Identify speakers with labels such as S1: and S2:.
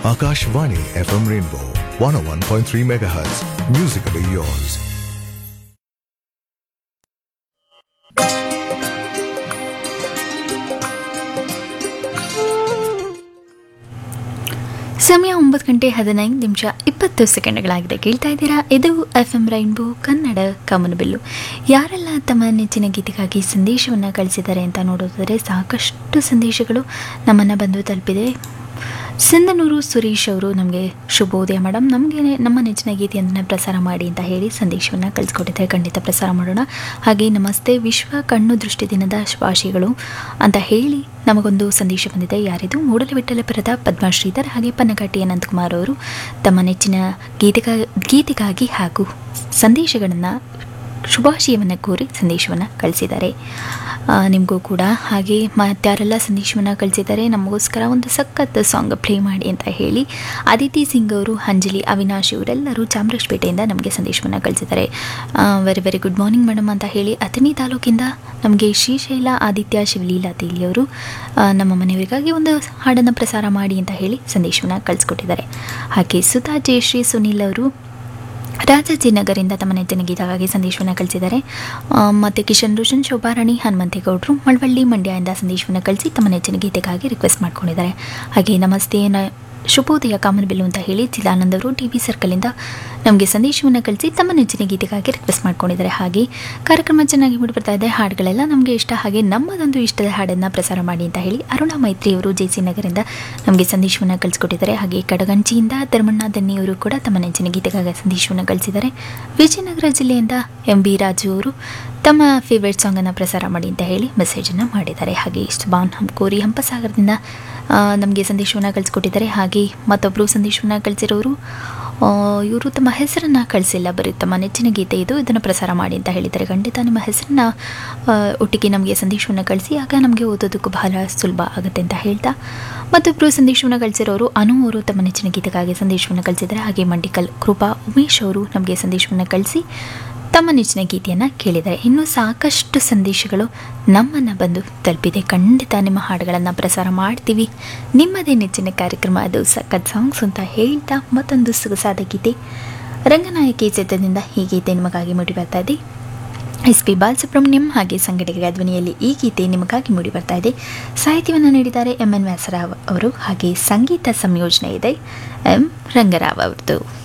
S1: Akashvani FM Rainbow 101.3 MHz. Musically yours.
S2: ಸಮಯ ಒಂಬತ್ತು ಗಂಟೆ ಹದಿನೈದು ನಿಮಿಷ ಇಪ್ಪತ್ತು ಸೆಕೆಂಡ್ಗಳಾಗಿದೆ ಕೇಳ್ತಾ ಇದ್ದೀರಾ ಇದು ಎಫ್ ಎಂ ರೈನ್ಬೋ ಕನ್ನಡ ಕಮನಬಿಲ್ಲು ಯಾರೆಲ್ಲ ತಮ್ಮ ನೆಚ್ಚಿನ ಗೀತೆಗಾಗಿ ಸಂದೇಶವನ್ನು ಕಳಿಸಿದ್ದಾರೆ ಅಂತ ನೋಡೋದಾದರೆ ಸಾಕಷ್ಟು ಸಂದೇಶಗಳು ನಮ್ಮನ್ನು ಬಂದು ತಲುಪಿದೆ ಸಿಂಧನೂರು ಸುರೇಶ್ ಅವರು ನಮಗೆ ಶುಭೋದಯ ಮೇಡಮ್ ನಮಗೆ ನಮ್ಮ ನೆಚ್ಚಿನ ಗೀತೆಯನ್ನು ಪ್ರಸಾರ ಮಾಡಿ ಅಂತ ಹೇಳಿ ಸಂದೇಶವನ್ನು ಕಳಿಸ್ಕೊಟ್ಟಿದ್ದಾರೆ ಖಂಡಿತ ಪ್ರಸಾರ ಮಾಡೋಣ ಹಾಗೆ ನಮಸ್ತೆ ವಿಶ್ವ ಕಣ್ಣು ದೃಷ್ಟಿ ದಿನದ ಶುಭಾಶಯಗಳು ಅಂತ ಹೇಳಿ ನಮಗೊಂದು ಸಂದೇಶ ಬಂದಿದೆ ಯಾರಿದು ಮೂಡಲವಿಟ್ಟಲಪುರದ ಪದ್ಮಶ್ರೀಧರ್ ಹಾಗೆ ಪನ್ನಗಟ್ಟಿ ಅನಂತಕುಮಾರ್ ಅವರು ತಮ್ಮ ನೆಚ್ಚಿನ ಗೀತೆಗ ಗೀತೆಗಾಗಿ ಹಾಗೂ ಸಂದೇಶಗಳನ್ನು ಶುಭಾಶಯವನ್ನು ಕೋರಿ ಸಂದೇಶವನ್ನು ಕಳಿಸಿದ್ದಾರೆ ನಿಮಗೂ ಕೂಡ ಹಾಗೆ ಮತ್ತಾರೆಲ್ಲ ಸಂದೇಶವನ್ನು ಕಳಿಸಿದ್ದಾರೆ ನಮಗೋಸ್ಕರ ಒಂದು ಸಖತ್ ಸಾಂಗ್ ಪ್ಲೇ ಮಾಡಿ ಅಂತ ಹೇಳಿ ಅದಿತಿ ಸಿಂಗ್ ಅವರು ಅಂಜಲಿ ಅವಿನಾಶ್ ಇವರೆಲ್ಲರೂ ಚಾಮರಾಜಪೇಟೆಯಿಂದ ನಮಗೆ ಸಂದೇಶವನ್ನು ಕಳಿಸಿದ್ದಾರೆ very very good morning madam ಅಂತ ಹೇಳಿ ಅಥಣಿ ತಾಲೂಕಿಂದ ನಮಗೆ ಶ್ರೀಶೈಲ ಆದಿತ್ಯ ಶಿವಲೀಲಾ ತೇಲಿಯವರು ನಮ್ಮ ಮನೆಯವರಿಗಾಗಿ ಒಂದು ಹಾಡನ್ನು ಪ್ರಸಾರ ಮಾಡಿ ಅಂತ ಹೇಳಿ ಸಂದೇಶವನ್ನು ಕಳಿಸ್ಕೊಟ್ಟಿದ್ದಾರೆ ಹಾಗೆ ಸುಧಾ ಜಯಶ್ರೀ ಸುನೀಲ್ ಅವರು ರಾಜಾಜಿನಗರಿಂದ ತಮ್ಮ ನೆಚ್ಚಿನ ಗೀತವಾಗಿ ಸಂದೇಶವನ್ನು ಕಳಿಸಿದ್ದಾರೆ ಮತ್ತು ಕಿಶನ್ ರೋಷನ್ ಶೋಭಾರಾಣಿ ಹನುಮಂತೇಗೌಡರು ಮಳವಳ್ಳಿ ಮಂಡ್ಯದಿಂದ ಸಂದೇಶವನ್ನು ಕಳಿಸಿ ತಮ್ಮ ನೆಚ್ಚಿನ ಗೀತೆಗಾಗಿ ರಿಕ್ವೆಸ್ಟ್ ಮಾಡ್ಕೊಂಡಿದ್ದಾರೆ ಹಾಗೆ ನಮಸ್ತೆ ನ ಶುಭೋದಯ ಕಾಮನಬಿಲ್ಲು ಅಂತ ಹೇಳಿ ಚಿದಾನಂದ್ ಅವರು ಟಿ ವಿ ಸರ್ಕಲಿಂದ ನಮಗೆ ಸಂದೇಶವನ್ನು ಕಳಿಸಿ ತಮ್ಮ ನೆಚ್ಚಿನ ಗೀತೆಗಾಗಿ ರಿಕ್ವೆಸ್ಟ್ ಮಾಡ್ಕೊಂಡಿದ್ದಾರೆ ಹಾಗೆ ಕಾರ್ಯಕ್ರಮ ಚೆನ್ನಾಗಿ ಮೂಡಿ ಬರ್ತಾ ಇದೆ ಹಾಡುಗಳೆಲ್ಲ ನಮಗೆ ಇಷ್ಟ ಹಾಗೆ ನಮ್ಮದೊಂದು ಇಷ್ಟದ ಹಾಡನ್ನು ಪ್ರಸಾರ ಮಾಡಿ ಅಂತ ಹೇಳಿ ಅರುಣಾ ಮೈತ್ರಿ ಅವರು ಜೆ ಸಿ ನಗರಿಂದ ನಮಗೆ ಸಂದೇಶವನ್ನು ಕಳಿಸ್ಕೊಟ್ಟಿದ್ದಾರೆ ಹಾಗೆ ಕಡಗಂಚಿಯಿಂದ ಧರ್ಮಣ್ಣ ದನ್ನಿಯವರು ಕೂಡ ತಮ್ಮ ನೆಚ್ಚಿನ ಗೀತೆಗಾಗಿ ಸಂದೇಶವನ್ನು ಕಳಿಸಿದ್ದಾರೆ ವಿಜಯನಗರ ಜಿಲ್ಲೆಯಿಂದ ಎಂ ಬಿ ರಾಜು ಅವರು ತಮ್ಮ ಫೇವ್ರೆಟ್ ಸಾಂಗನ್ನು ಪ್ರಸಾರ ಮಾಡಿ ಅಂತ ಹೇಳಿ ಮೆಸೇಜನ್ನು ಮಾಡಿದ್ದಾರೆ ಹಾಗೆ ಸುಬಾನ್ ಹಂಕೋರಿ ಹಂಪಸಾಗರದಿಂದ ನಮಗೆ ಸಂದೇಶವನ್ನು ಕಳಿಸ್ಕೊಟ್ಟಿದ್ದಾರೆ ಹಾಗೆ ಮತ್ತೊಬ್ಬರು ಸಂದೇಶವನ್ನು ಕಳಿಸಿರೋರು ಇವರು ತಮ್ಮ ಹೆಸರನ್ನು ಕಳಿಸಿಲ್ಲ ಬರೀ ತಮ್ಮ ನೆಚ್ಚಿನ ಗೀತೆ ಇದು ಇದನ್ನು ಪ್ರಸಾರ ಮಾಡಿ ಅಂತ ಹೇಳಿದ್ದಾರೆ ಖಂಡಿತ ನಿಮ್ಮ ಹೆಸರನ್ನ ಒಟ್ಟಿಗೆ ನಮಗೆ ಸಂದೇಶವನ್ನು ಕಳಿಸಿ ಆಗ ನಮಗೆ ಓದೋದಕ್ಕೂ ಬಹಳ ಸುಲಭ ಆಗುತ್ತೆ ಅಂತ ಹೇಳ್ತಾ ಮತ್ತೊಬ್ಬರು ಸಂದೇಶವನ್ನು ಕಳಿಸಿರೋರು ಅನು ಅವರು ತಮ್ಮ ನೆಚ್ಚಿನ ಗೀತೆಗಾಗಿ ಸಂದೇಶವನ್ನು ಕಳಿಸಿದ್ದಾರೆ ಹಾಗೆ ಮಂಡಿಕಲ್ ಕೃಪಾ ಉಮೇಶ್ ಅವರು ನಮಗೆ ಸಂದೇಶವನ್ನು ಕಳಿಸಿ ತಮ್ಮ ನೆಚ್ಚಿನ ಗೀತೆಯನ್ನು ಕೇಳಿದ್ದಾರೆ ಇನ್ನೂ ಸಾಕಷ್ಟು ಸಂದೇಶಗಳು ನಮ್ಮನ್ನು ಬಂದು ತಲುಪಿದೆ ಖಂಡಿತ ನಿಮ್ಮ ಹಾಡುಗಳನ್ನು ಪ್ರಸಾರ ಮಾಡ್ತೀವಿ ನಿಮ್ಮದೇ ನೆಚ್ಚಿನ ಕಾರ್ಯಕ್ರಮ ಅದು ಸಖತ್ ಸಾಂಗ್ಸ್ ಅಂತ ಹೇಳ್ತಾ ಮತ್ತೊಂದು ಸೊಗಸಾದ ಗೀತೆ ರಂಗನಾಯಕಿ ಚಿತ್ರದಿಂದ ಈ ಗೀತೆ ನಿಮಗಾಗಿ ಮೂಡಿ ಬರ್ತಾ ಇದೆ ಎಸ್ ಪಿ ಬಾಲಸುಬ್ರಹ್ಮಣ್ಯಂ ಹಾಗೆ ಸಂಘಟಕರ ಧ್ವನಿಯಲ್ಲಿ ಈ ಗೀತೆ ನಿಮಗಾಗಿ ಮೂಡಿ ಬರ್ತಾ ಇದೆ ಸಾಹಿತ್ಯವನ್ನು ನೀಡಿದ್ದಾರೆ ಎಂ ಎನ್ ವ್ಯಾಸರಾವ್ ಅವರು ಹಾಗೆ ಸಂಗೀತ ಸಂಯೋಜನೆ ಇದೆ ಎಂ ರಂಗರಾವ್ ಅವರದು